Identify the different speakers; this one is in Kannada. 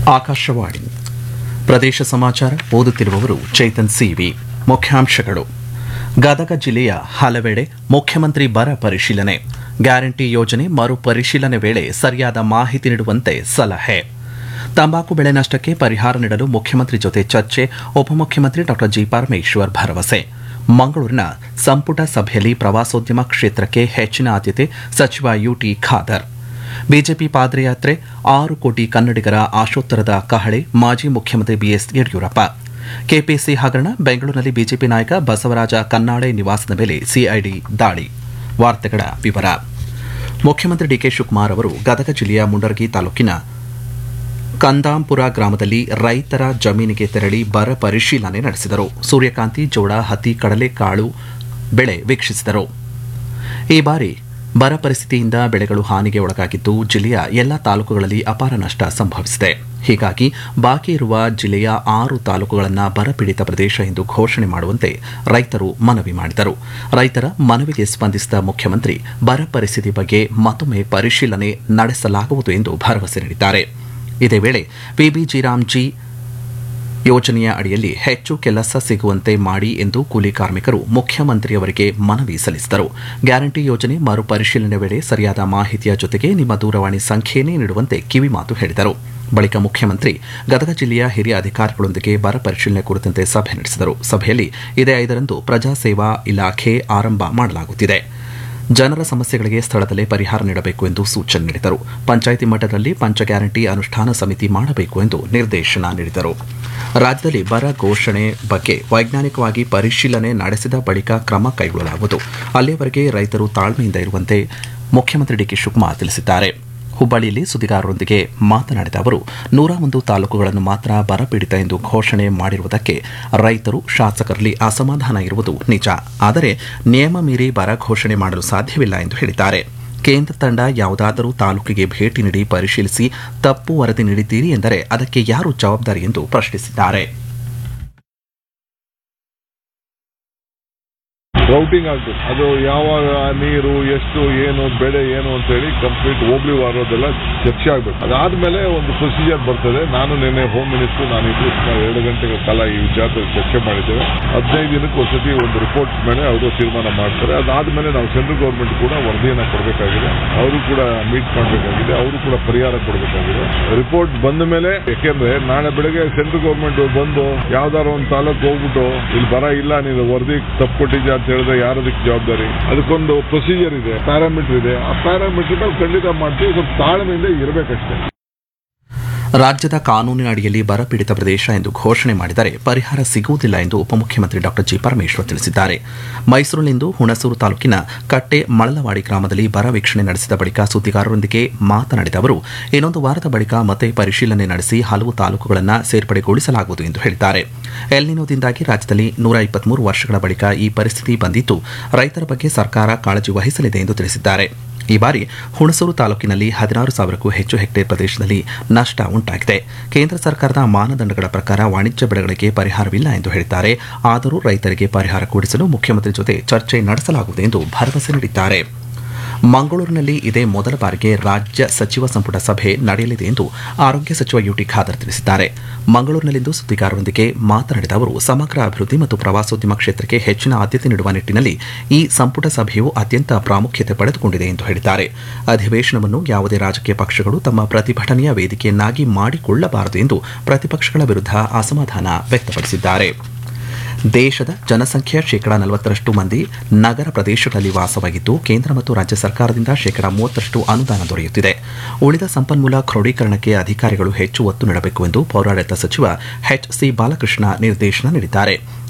Speaker 1: ಆಕಾಶವಾಣಿ ಪ್ರದೇಶ ಸಮಾಚಾರ ಓದುತ್ತಿರುವವರು ಚೇತನ್ ಸಿವಿ ಮುಖ್ಯಾಂಶಗಳು ಗದಗ ಜಿಲ್ಲೆಯ ಹಲವೆಡೆ ಮುಖ್ಯಮಂತ್ರಿ ಬರ ಪರಿಶೀಲನೆ ಗ್ಯಾರಂಟಿ ಯೋಜನೆ ಮರುಪರಿಶೀಲನೆ ವೇಳೆ ಸರಿಯಾದ ಮಾಹಿತಿ ನೀಡುವಂತೆ ಸಲಹೆ ತಂಬಾಕು ಬೆಳೆ ನಷ್ಟಕ್ಕೆ ಪರಿಹಾರ ನೀಡಲು ಮುಖ್ಯಮಂತ್ರಿ ಜೊತೆ ಚರ್ಚೆ ಉಪಮುಖ್ಯಮಂತ್ರಿ ಡಾ ಜಿ ಪರಮೇಶ್ವರ್ ಭರವಸೆ ಮಂಗಳೂರಿನ ಸಂಪುಟ ಸಭೆಯಲ್ಲಿ ಪ್ರವಾಸೋದ್ಯಮ ಕ್ಷೇತ್ರಕ್ಕೆ ಹೆಚ್ಚಿನ ಆದ್ಯತೆ ಸಚಿವ ಯುಟಿ ಖಾದರ್ ಬಿಜೆಪಿ ಪಾದಯಾತ್ರೆ ಆರು ಕೋಟಿ ಕನ್ನಡಿಗರ ಆಶೋತ್ತರದ ಕಹಳೆ ಮಾಜಿ ಮುಖ್ಯಮಂತ್ರಿ ಬಿಎಸ್ ಯಡಿಯೂರಪ್ಪ ಕೆಪಿಸಿ ಹಗರಣ ಬೆಂಗಳೂರಿನಲ್ಲಿ ಬಿಜೆಪಿ ನಾಯಕ ಬಸವರಾಜ ಕನ್ನಾಳೆ ನಿವಾಸದ ಮೇಲೆ ಸಿಐಡಿ ದಾಳಿ ವಾರ್ತೆಗಳ ವಿವರ ಮುಖ್ಯಮಂತ್ರಿ ಡಿಕೆ ಶಿವಕುಮಾರ್ ಅವರು ಗದಗ ಜಿಲ್ಲೆಯ ಮುಂಡರಗಿ ತಾಲೂಕಿನ ಕಂದಾಂಪುರ ಗ್ರಾಮದಲ್ಲಿ ರೈತರ ಜಮೀನಿಗೆ ತೆರಳಿ ಬರ ಪರಿಶೀಲನೆ ನಡೆಸಿದರು ಸೂರ್ಯಕಾಂತಿ ಜೋಳ ಹತ್ತಿ ಕಡಲೆಕಾಳು ಬೆಳೆ ವೀಕ್ಷಿಸಿದರು ಈ ಬಾರಿ ಬರ ಪರಿಸ್ಥಿತಿಯಿಂದ ಬೆಳೆಗಳು ಹಾನಿಗೆ ಒಳಗಾಗಿದ್ದು ಜಿಲ್ಲೆಯ ಎಲ್ಲ ತಾಲೂಕುಗಳಲ್ಲಿ ಅಪಾರ ನಷ್ಟ ಸಂಭವಿಸಿದೆ ಹೀಗಾಗಿ ಬಾಕಿ ಇರುವ ಜಿಲ್ಲೆಯ ಆರು ತಾಲೂಕುಗಳನ್ನು ಬರಪೀಡಿತ ಪ್ರದೇಶ ಎಂದು ಘೋಷಣೆ ಮಾಡುವಂತೆ ರೈತರು ಮನವಿ ಮಾಡಿದರು ರೈತರ ಮನವಿಗೆ ಸ್ಪಂದಿಸಿದ ಮುಖ್ಯಮಂತ್ರಿ ಬರ ಪರಿಸ್ಥಿತಿ ಬಗ್ಗೆ ಮತ್ತೊಮ್ಮೆ ಪರಿಶೀಲನೆ ನಡೆಸಲಾಗುವುದು ಎಂದು ಭರವಸೆ ನೀಡಿದ್ದಾರೆ ಇದೇ ವೇಳೆ ಪಿಬಿಜಿರಾಮ್ಜಿ ಯೋಜನೆಯ ಅಡಿಯಲ್ಲಿ ಹೆಚ್ಚು ಕೆಲಸ ಸಿಗುವಂತೆ ಮಾಡಿ ಎಂದು ಕೂಲಿ ಕಾರ್ಮಿಕರು ಮುಖ್ಯಮಂತ್ರಿಯವರಿಗೆ ಮನವಿ ಸಲ್ಲಿಸಿದರು ಗ್ಯಾರಂಟಿ ಯೋಜನೆ ಮರುಪರಿಶೀಲನೆ ವೇಳೆ ಸರಿಯಾದ ಮಾಹಿತಿಯ ಜೊತೆಗೆ ನಿಮ್ಮ ದೂರವಾಣಿ ಸಂಖ್ಯೆಯನ್ನೇ ನೀಡುವಂತೆ ಕಿವಿಮಾತು ಹೇಳಿದರು ಬಳಿಕ ಮುಖ್ಯಮಂತ್ರಿ ಗದಗ ಜಿಲ್ಲೆಯ ಹಿರಿಯ ಅಧಿಕಾರಿಗಳೊಂದಿಗೆ ಬರ ಪರಿಶೀಲನೆ ಕುರಿತಂತೆ ಸಭೆ ನಡೆಸಿದರು ಸಭೆಯಲ್ಲಿ ಇದೇ ಐದರಂದು ಪ್ರಜಾ ಸೇವಾ ಇಲಾಖೆ ಆರಂಭ ಮಾಡಲಾಗುತ್ತಿದೆ ಜನರ ಸಮಸ್ಯೆಗಳಿಗೆ ಸ್ಥಳದಲ್ಲೇ ಪರಿಹಾರ ನೀಡಬೇಕು ಎಂದು ಸೂಚನೆ ನೀಡಿದರು ಪಂಚಾಯಿತಿ ಮಟ್ಟದಲ್ಲಿ ಪಂಚ ಗ್ಯಾರಂಟಿ ಅನುಷ್ಠಾನ ಸಮಿತಿ ಮಾಡಬೇಕು ಎಂದು ನಿರ್ದೇಶನ ನೀಡಿದರು ರಾಜ್ಯದಲ್ಲಿ ಬರ ಘೋಷಣೆ ಬಗ್ಗೆ ವೈಜ್ಞಾನಿಕವಾಗಿ ಪರಿಶೀಲನೆ ನಡೆಸಿದ ಬಳಿಕ ಕ್ರಮ ಕೈಗೊಳ್ಳಲಾಗುವುದು ಅಲ್ಲಿಯವರೆಗೆ ರೈತರು ತಾಳ್ಮೆಯಿಂದ ಇರುವಂತೆ ಮುಖ್ಯಮಂತ್ರಿ ಡಿಕೆ ಶಿವಕುಮಾರ್ ತಿಳಿಸಿದ್ದಾರೆ ಹುಬ್ಬಳ್ಳಿಯಲ್ಲಿ ಸುದ್ದಿಗಾರರೊಂದಿಗೆ ಮಾತನಾಡಿದ ಅವರು ನೂರ ಒಂದು ತಾಲೂಕುಗಳನ್ನು ಮಾತ್ರ ಬರಪೀಡಿತ ಎಂದು ಘೋಷಣೆ ಮಾಡಿರುವುದಕ್ಕೆ ರೈತರು ಶಾಸಕರಲ್ಲಿ ಅಸಮಾಧಾನ ಇರುವುದು ನಿಜ ಆದರೆ ನಿಯಮ ಮೀರಿ ಬರ ಘೋಷಣೆ ಮಾಡಲು ಸಾಧ್ಯವಿಲ್ಲ ಎಂದು ಹೇಳಿದ್ದಾರೆ ಕೇಂದ್ರ ತಂಡ ಯಾವುದಾದರೂ ತಾಲೂಕಿಗೆ ಭೇಟಿ ನೀಡಿ ಪರಿಶೀಲಿಸಿ ತಪ್ಪು ವರದಿ ನೀಡಿದ್ದೀರಿ ಎಂದರೆ ಅದಕ್ಕೆ ಯಾರು ಜವಾಬ್ದಾರಿ ಎಂದು ಪ್ರಶ್ನಿಸಿದ್ದಾರೆ
Speaker 2: ರೌಟಿಂಗ್ ಆಗ್ಬೇಕು ಅದು ಯಾವಾಗ ನೀರು ಎಷ್ಟು ಏನು ಬೆಳೆ ಏನು ಅಂತ ಹೇಳಿ ಕಂಪ್ಲೀಟ್ ಹೋಗ್ಲಿ ವಾರೋದೆಲ್ಲ ಚರ್ಚೆ ಆಗ್ಬೇಕು ಅದಾದ್ಮೇಲೆ ಒಂದು ಪ್ರೊಸೀಜರ್ ಬರ್ತದೆ ನಾನು ನಿನ್ನೆ ಹೋಮ್ ಮಿನಿಸ್ಟರ್ ನಾನು ಇಬ್ಬರು ಸುಮಾರು ಎರಡು ಗಂಟೆಗಳ ಕಾಲ ಈ ವಿಚಾರದಲ್ಲಿ ಚರ್ಚೆ ಮಾಡಿದ್ದೇವೆ ಹದಿನೈದು ದಿನಕ್ಕೆ ಒಂದ್ಸತಿ ಒಂದು ರಿಪೋರ್ಟ್ ಮೇಲೆ ಅವರು ತೀರ್ಮಾನ ಮಾಡ್ತಾರೆ ಅದಾದ್ಮೇಲೆ ನಾವು ಸೆಂಟ್ರಲ್ ಗೌರ್ಮೆಂಟ್ ಕೂಡ ವರದಿಯನ್ನ ಕೊಡಬೇಕಾಗಿದೆ ಅವರು ಕೂಡ ಮೀಟ್ ಮಾಡಬೇಕಾಗಿದೆ ಅವರು ಕೂಡ ಪರಿಹಾರ ಕೊಡಬೇಕಾಗಿದೆ ರಿಪೋರ್ಟ್ ಬಂದ ಮೇಲೆ ಯಾಕೆಂದ್ರೆ ನಾಳೆ ಬೆಳಗ್ಗೆ ಸೆಂಟ್ರಲ್ ಗೌರ್ಮೆಂಟ್ ಬಂದು ಯಾವ್ದಾರ ಒಂದು ತಾಲೂಕು ಹೋಗ್ಬಿಟ್ಟು ಇಲ್ಲಿ ಬರ ಇಲ್ಲ ನೀನು ವರದಿ ತಪ್ಪು ಕೊಟ್ಟಿದ್ಯಾ ಅಂತ ಹೇಳಿದ್ರೆ ಯಾರದಕ್ಕೆ ಜವಾಬ್ದಾರಿ ಅದಕ್ಕೊಂದು ಪ್ರೊಸೀಜರ್ ಇದೆ ಪ್ಯಾರಾಮೀಟರ್ ಇದೆ ಆ ಪ್ಯಾರಾಮೀಟರ್ ನಾವು ಖಂಡಿತ ಮಾಡ್ತೀವಿ ಸ್ವಲ್ಪ ತಾಳ್ಮೆಯಿಂದ ಇರಬೇಕಷ್ಟೇ
Speaker 1: ರಾಜ್ಯದ ಕಾನೂನಿನ ಅಡಿಯಲ್ಲಿ ಬರಪೀಡಿತ ಪ್ರದೇಶ ಎಂದು ಘೋಷಣೆ ಮಾಡಿದರೆ ಪರಿಹಾರ ಸಿಗುವುದಿಲ್ಲ ಎಂದು ಉಪಮುಖ್ಯಮಂತ್ರಿ ಡಾ ಜಿ ಪರಮೇಶ್ವರ್ ತಿಳಿಸಿದ್ದಾರೆ ಮೈಸೂರಿನಲ್ಲಿಂದು ಹುಣಸೂರು ತಾಲೂಕಿನ ಕಟ್ಟೆ ಮಳಲವಾಡಿ ಗ್ರಾಮದಲ್ಲಿ ಬರ ವೀಕ್ಷಣೆ ನಡೆಸಿದ ಬಳಿಕ ಸುದ್ದಿಗಾರರೊಂದಿಗೆ ಮಾತನಾಡಿದ ಅವರು ಇನ್ನೊಂದು ವಾರದ ಬಳಿಕ ಮತ್ತೆ ಪರಿಶೀಲನೆ ನಡೆಸಿ ಹಲವು ತಾಲೂಕುಗಳನ್ನು ಸೇರ್ಪಡೆಗೊಳಿಸಲಾಗುವುದು ಎಂದು ಹೇಳಿದ್ದಾರೆ ಎಲ್ನಿನೋದಿಂದಾಗಿ ರಾಜ್ಯದಲ್ಲಿ ನೂರ ಇಪ್ಪತ್ಮೂರು ವರ್ಷಗಳ ಬಳಿಕ ಈ ಪರಿಸ್ಥಿತಿ ಬಂದಿದ್ದು ರೈತರ ಬಗ್ಗೆ ಸರ್ಕಾರ ಕಾಳಜಿ ವಹಿಸಲಿದೆ ಎಂದು ತಿಳಿಸಿದ್ದಾರೆ ಈ ಬಾರಿ ಹುಣಸೂರು ತಾಲೂಕಿನಲ್ಲಿ ಹದಿನಾರು ಸಾವಿರಕ್ಕೂ ಹೆಚ್ಚು ಹೆಕ್ಟೇರ್ ಪ್ರದೇಶದಲ್ಲಿ ನಷ್ಟ ಉಂಟಾಗಿದೆ ಕೇಂದ್ರ ಸರ್ಕಾರದ ಮಾನದಂಡಗಳ ಪ್ರಕಾರ ವಾಣಿಜ್ಯ ಬೆಳೆಗಳಿಗೆ ಪರಿಹಾರವಿಲ್ಲ ಎಂದು ಹೇಳಿದ್ದಾರೆ ಆದರೂ ರೈತರಿಗೆ ಪರಿಹಾರ ಕೊಡಿಸಲು ಮುಖ್ಯಮಂತ್ರಿ ಜೊತೆ ಚರ್ಚೆ ನಡೆಸಲಾಗುವುದು ಎಂದು ಭರವಸೆ ನೀಡಿದ್ದಾರೆ ಮಂಗಳೂರಿನಲ್ಲಿ ಇದೇ ಮೊದಲ ಬಾರಿಗೆ ರಾಜ್ಯ ಸಚಿವ ಸಂಪುಟ ಸಭೆ ನಡೆಯಲಿದೆ ಎಂದು ಆರೋಗ್ಯ ಸಚಿವ ಯುಟಿ ಖಾದರ್ ತಿಳಿಸಿದ್ದಾರೆ ಮಂಗಳೂರಿನಲ್ಲಿಂದು ಸುದ್ದಿಗಾರರೊಂದಿಗೆ ಮಾತನಾಡಿದ ಅವರು ಸಮಗ್ರ ಅಭಿವೃದ್ಧಿ ಮತ್ತು ಪ್ರವಾಸೋದ್ಯಮ ಕ್ಷೇತ್ರಕ್ಕೆ ಹೆಚ್ಚಿನ ಆದ್ಯತೆ ನೀಡುವ ನಿಟ್ಟಿನಲ್ಲಿ ಈ ಸಂಪುಟ ಸಭೆಯು ಅತ್ಯಂತ ಪ್ರಾಮುಖ್ಯತೆ ಪಡೆದುಕೊಂಡಿದೆ ಎಂದು ಹೇಳಿದ್ದಾರೆ ಅಧಿವೇಶನವನ್ನು ಯಾವುದೇ ರಾಜಕೀಯ ಪಕ್ಷಗಳು ತಮ್ಮ ಪ್ರತಿಭಟನೆಯ ವೇದಿಕೆಯನ್ನಾಗಿ ಮಾಡಿಕೊಳ್ಳಬಾರದು ಎಂದು ಪ್ರತಿಪಕ್ಷಗಳ ವಿರುದ್ಧ ಅಸಮಾಧಾನ ವ್ಯಕ್ತಪಡಿಸಿದ್ದಾರೆ ದೇಶದ ಜನಸಂಖ್ಯೆಯ ಶೇಕಡಾ ನಲವತ್ತರಷ್ಟು ಮಂದಿ ನಗರ ಪ್ರದೇಶಗಳಲ್ಲಿ ವಾಸವಾಗಿದ್ದು ಕೇಂದ್ರ ಮತ್ತು ರಾಜ್ಯ ಸರ್ಕಾರದಿಂದ ಶೇಕಡಾ ಮೂವತ್ತರಷ್ಟು ಅನುದಾನ ದೊರೆಯುತ್ತಿದೆ ಉಳಿದ ಸಂಪನ್ಮೂಲ ಕ್ರೋಢೀಕರಣಕ್ಕೆ ಅಧಿಕಾರಿಗಳು ಹೆಚ್ಚು ಒತ್ತು ನೀಡಬೇಕು ಎಂದು ಪೌರಾಡಳಿತ ಸಚಿವ ಎಚ್ ಸಿ ಬಾಲಕೃಷ್ಣ ನಿರ್ದೇಶನ ನೀಡಿದ್ದಾರೆ